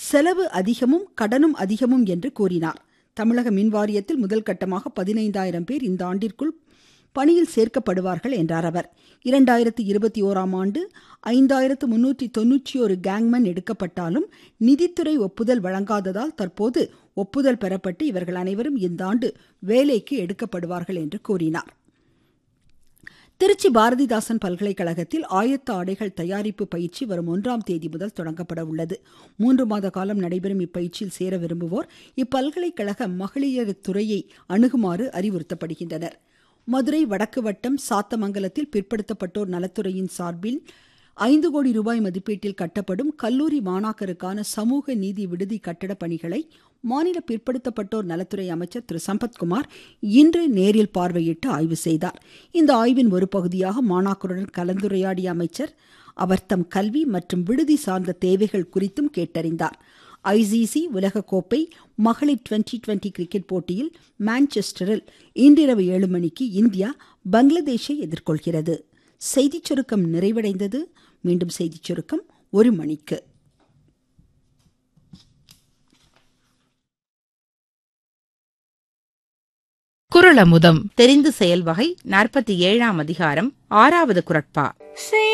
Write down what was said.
செலவு அதிகமும் கடனும் அதிகமும் என்று கூறினார் தமிழக மின் வாரியத்தில் முதல் கட்டமாக பதினைந்தாயிரம் பேர் இந்த ஆண்டிற்குள் பணியில் சேர்க்கப்படுவார்கள் என்றார் அவர் இரண்டாயிரத்தி இருபத்தி ஓராம் ஆண்டு ஐந்தாயிரத்து முன்னூற்றி தொன்னூற்றி ஒரு கேங்மேன் எடுக்கப்பட்டாலும் நிதித்துறை ஒப்புதல் வழங்காததால் தற்போது ஒப்புதல் பெறப்பட்டு இவர்கள் அனைவரும் இந்த ஆண்டு வேலைக்கு எடுக்கப்படுவார்கள் என்று கூறினார் திருச்சி பாரதிதாசன் பல்கலைக்கழகத்தில் ஆயத்த ஆடைகள் தயாரிப்பு பயிற்சி வரும் ஒன்றாம் தேதி முதல் தொடங்கப்பட உள்ளது மூன்று மாத காலம் நடைபெறும் இப்பயிற்சியில் சேர விரும்புவோர் இப்பல்கலைக்கழக மகளிர் துறையை அணுகுமாறு அறிவுறுத்தப்படுகின்றனர் மதுரை வடக்கு வட்டம் சாத்தமங்கலத்தில் பிற்படுத்தப்பட்டோர் நலத்துறையின் சார்பில் ஐந்து கோடி ரூபாய் மதிப்பீட்டில் கட்டப்படும் கல்லூரி மாணாக்கருக்கான சமூக நீதி விடுதி கட்டட பணிகளை மாநில பிற்படுத்தப்பட்டோர் நலத்துறை அமைச்சர் திரு சம்பத்குமார் இன்று நேரில் பார்வையிட்டு ஆய்வு செய்தார் இந்த ஆய்வின் ஒரு பகுதியாக மாணாக்கருடன் கலந்துரையாடிய அமைச்சர் அவர் தம் கல்வி மற்றும் விடுதி சார்ந்த தேவைகள் குறித்தும் கேட்டறிந்தார் ஐசிசி உலகக்கோப்பை மகளிர் டுவெண்டி டுவெண்டி கிரிக்கெட் போட்டியில் மான்செஸ்டரில் இன்றிரவு ஏழு மணிக்கு இந்தியா பங்களாதேஷை எதிர்கொள்கிறது செய்திச் சுருக்கம் நிறைவடைந்தது மீண்டும் செய்திச் சுருக்கம் ஒரு மணிக்கு குரலமுதம் தெரிந்து செயல் வகை நாற்பத்தி ஏழாம் அதிகாரம் ஆறாவது குரட்பா